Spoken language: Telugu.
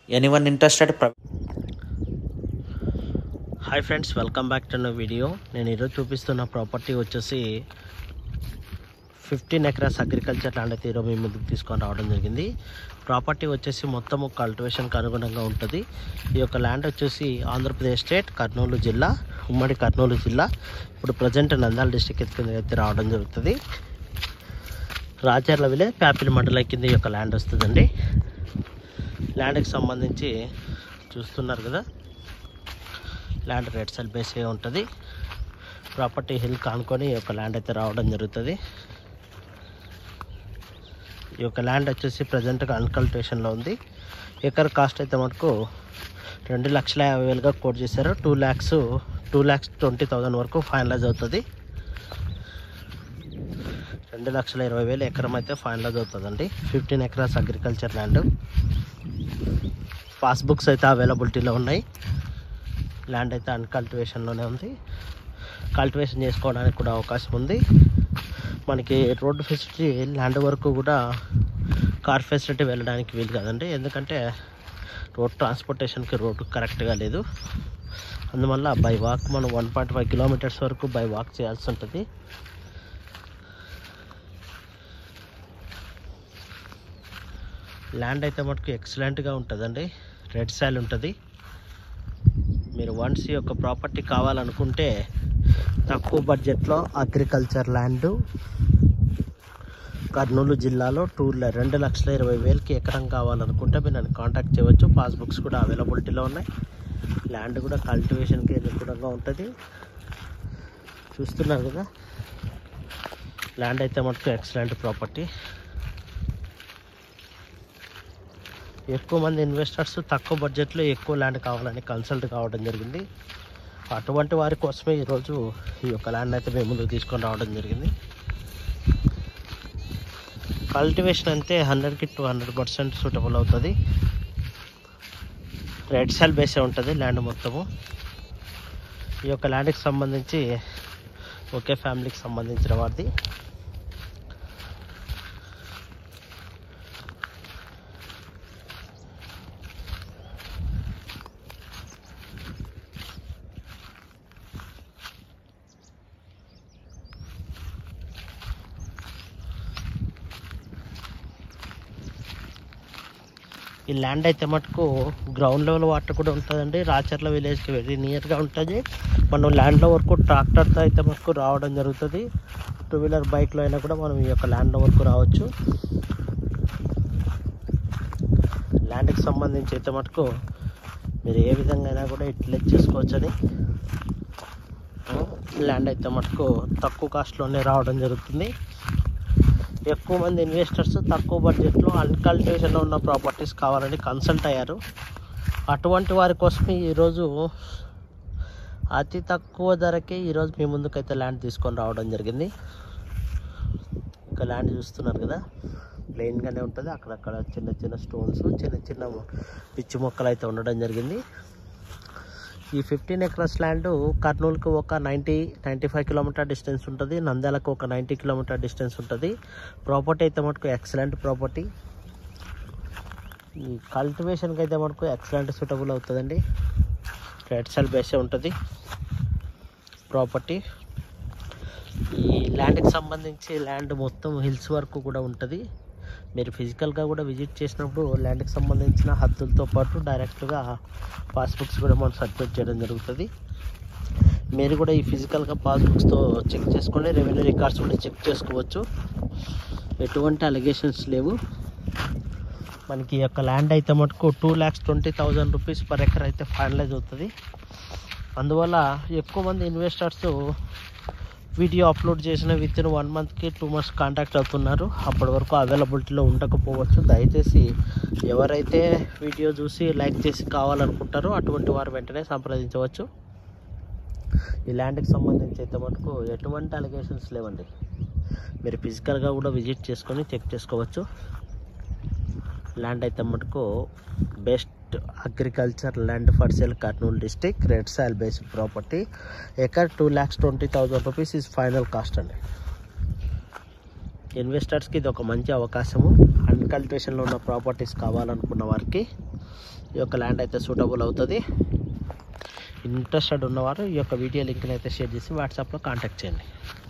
anyone interested pro- hi friends welcome back to నా వీడియో నేను ఈరోజు చూపిస్తున్న ప్రాపర్టీ వచ్చేసి ఫిఫ్టీన్ ఎకరాస్ అగ్రికల్చర్ ల్యాండ్ అయితే ఈరోజు మీ ముందుకు తీసుకొని రావడం జరిగింది ప్రాపర్టీ వచ్చేసి మొత్తం కల్టివేషన్కి అనుగుణంగా ఉంటుంది ఈ యొక్క ల్యాండ్ వచ్చేసి ఆంధ్రప్రదేశ్ స్టేట్ కర్నూలు జిల్లా ఉమ్మడి కర్నూలు జిల్లా ఇప్పుడు ప్రజెంట్ నంద్యాల డిస్టిక్ కింద అయితే రావడం జరుగుతుంది రాజర్ల విలేజ్ ప్యాపిల్ మండలం కింద ఈ యొక్క ల్యాండ్ వస్తుందండి ల్యాండ్కి సంబంధించి చూస్తున్నారు కదా ల్యాండ్ రేట్ సెల్ బేసే ఉంటుంది ప్రాపర్టీ హిల్ కానుకొని ఈ యొక్క ల్యాండ్ అయితే రావడం జరుగుతుంది ఈ యొక్క ల్యాండ్ వచ్చేసి ప్రజెంట్గా అన్కల్టివేషన్లో ఉంది ఎకర్ కాస్ట్ అయితే మనకు రెండు లక్షల యాభై వేలుగా కోట్ చేశారు two lakhs two lakhs twenty thousand వరకు ఫైనలైజ్ అవుతుంది రెండు లక్షల ఇరవై వేలు ఎకరం అయితే ఫైనలైజ్ అవుతుందండి fifteen acres agriculture land passbooks అయితే అవైలబిలిటీలో ఉన్నాయి ల్యాండ్ అయితే అన్కల్టివేషన్లోనే ఉంది కల్టివేషన్ చేసుకోవడానికి కూడా అవకాశం ఉంది మనకి రోడ్డు ఫెసిలిటీ ల్యాండ్ వరకు కూడా కార్ ఫెసిలిటీ వెళ్ళడానికి వీలు కాదండి ఎందుకంటే రోడ్ ట్రాన్స్పోర్టేషన్కి రోడ్డు కరెక్ట్గా లేదు అందువల్ల బై వాక్ మనం వన్ పాయింట్ ఫైవ్ కిలోమీటర్స్ వరకు బై వాక్ చేయాల్సి ఉంటుంది ల్యాండ్ అయితే మటుకు ఎక్సలెంట్గా ఉంటుందండి రెడ్ సాయిల్ ఉంటుంది మీరు వన్స్ ఈ యొక్క ప్రాపర్టీ కావాలనుకుంటే తక్కువ బడ్జెట్లో అగ్రికల్చర్ ల్యాండ్ కర్నూలు జిల్లాలో టూ ల- రెండు లక్షల ఇరవై వేలకి ఎకరం కావాలనుకుంటే మీరు నన్ను కాంటాక్ట్ చేయవచ్చు పాస్బుక్స్ కూడా అవైలబిలిటీలో ఉన్నాయి ల్యాండ్ కూడా కల్టివేషన్కి అనుగుణంగా ఉంటుంది చూస్తున్నారు కదా ల్యాండ్ అయితే మటుకు ఎక్సలెంట్ ప్రాపర్టీ ఎక్కువ మంది ఇన్వెస్టర్స్ తక్కువ బడ్జెట్లో ఎక్కువ ల్యాండ్ కావాలని కన్సల్ట్ కావడం జరిగింది అటువంటి వారి కోసమే ఈరోజు ఈ యొక్క ల్యాండ్ అయితే మేము ముందుకు తీసుకొని రావడం జరిగింది కల్టివేషన్ అంతే హండ్రెడ్కి టూ హండ్రెడ్ పర్సెంట్ సూటబుల్ అవుతుంది రెడ్ సెల్ బేసే ఉంటుంది ల్యాండ్ మొత్తము ఈ యొక్క ల్యాండ్కి సంబంధించి ఒకే ఫ్యామిలీకి సంబంధించిన వారిది ఈ ల్యాండ్ అయితే మటుకు గ్రౌండ్ లెవెల్ వాటర్ కూడా ఉంటుందండి రాచర్ల విలేజ్కి వెరీ నియర్గా ఉంటుంది మనం ల్యాండ్లో వరకు ట్రాక్టర్తో అయితే మటుకు రావడం జరుగుతుంది టూ వీలర్ బైక్లో అయినా కూడా మనం ఈ యొక్క ల్యాండ్ వరకు రావచ్చు ల్యాండ్కి సంబంధించి అయితే మటుకు మీరు ఏ విధంగా అయినా కూడా ఇట్లా చేసుకోవచ్చని ల్యాండ్ అయితే మటుకు తక్కువ కాస్ట్లోనే రావడం జరుగుతుంది ఎక్కువ మంది ఇన్వెస్టర్స్ తక్కువ బడ్జెట్లో అన్కల్టివేషన్లో ఉన్న ప్రాపర్టీస్ కావాలని కన్సల్ట్ అయ్యారు అటువంటి వారి కోసమే ఈరోజు అతి తక్కువ ధరకే ఈరోజు మీ ముందుకైతే ల్యాండ్ తీసుకొని రావడం జరిగింది ఇంకా ల్యాండ్ చూస్తున్నారు కదా ప్లెయిన్గానే ఉంటుంది అక్కడక్కడ చిన్న చిన్న స్టోన్స్ చిన్న చిన్న పిచ్చి మొక్కలు అయితే ఉండడం జరిగింది ఈ ఫిఫ్టీన్ ఎకరస్ ల్యాండ్ కర్నూలుకు ఒక ninety ninety five kilometre distance ఉంటుంది నంద్యాలకు ఒక నైంటీ కిలోమీటర్ డిస్టెన్స్ ఉంటుంది ప్రాపర్టీ అయితే మటుకు ఎక్సలెంట్ ప్రాపర్టీ ఈ కల్టివేషన్కి అయితే మనకు ఎక్సలెంట్ సూటబుల్ అవుతుందండి రెడ్ సెల్ బేసే ఉంటుంది ప్రాపర్టీ ఈ ల్యాండ్కి సంబంధించి ల్యాండ్ మొత్తం హిల్స్ వరకు కూడా ఉంటుంది మీరు ఫిజికల్గా కూడా విజిట్ చేసినప్పుడు ల్యాండ్కి సంబంధించిన హద్దులతో పాటు డైరెక్ట్గా పాస్బుక్స్ కూడా మనం సబ్మిట్ చేయడం జరుగుతుంది మీరు కూడా ఈ ఫిజికల్గా పాస్బుక్స్తో చెక్ చేసుకోండి రెవెన్యూ రికార్డ్స్ కూడా చెక్ చేసుకోవచ్చు ఎటువంటి అలిగేషన్స్ లేవు మనకి ఈ యొక్క ల్యాండ్ అయితే మటుకు two lakhs twenty thousand rupees per acre అయితే ఫైనలైజ్ అవుతుంది అందువల్ల ఎక్కువ మంది ఇన్వెస్టర్స్ వీడియో అప్లోడ్ చేసిన విత్ ఇన్ వన్ మంత్కి టూ మంత్స్ కాంటాక్ట్ అవుతున్నారు అప్పటి వరకు అవైలబిలిటీలో ఉండకపోవచ్చు దయచేసి ఎవరైతే వీడియో చూసి లైక్ చేసి కావాలనుకుంటారో అటువంటి వారు వెంటనే సంప్రదించవచ్చు ఈ ల్యాండ్కి సంబంధించి అయితే మటుకు ఎటువంటి అలిగేషన్స్ లేవండి మీరు ఫిజికల్గా కూడా విజిట్ చేసుకొని చెక్ చేసుకోవచ్చు ల్యాండ్ అయితే మటుకు best agriculture land for sale Kurnool district red soil based property acre two lakhs twenty thousand rupees is final cost అండి ఇన్వెస్టర్స్కి ఇది ఒక మంచి అవకాశము అన్కల్టివేషన్లో ఉన్న ప్రాపర్టీస్ కావాలనుకున్న వారికి ఈ యొక్క ల్యాండ్ అయితే సూటబుల్ అవుతుంది ఇంట్రెస్టెడ్ ఉన్నవారు ఈ యొక్క వీడియో లింక్ని అయితే షేర్ చేసి వాట్సాప్లో కాంటాక్ట్ చేయండి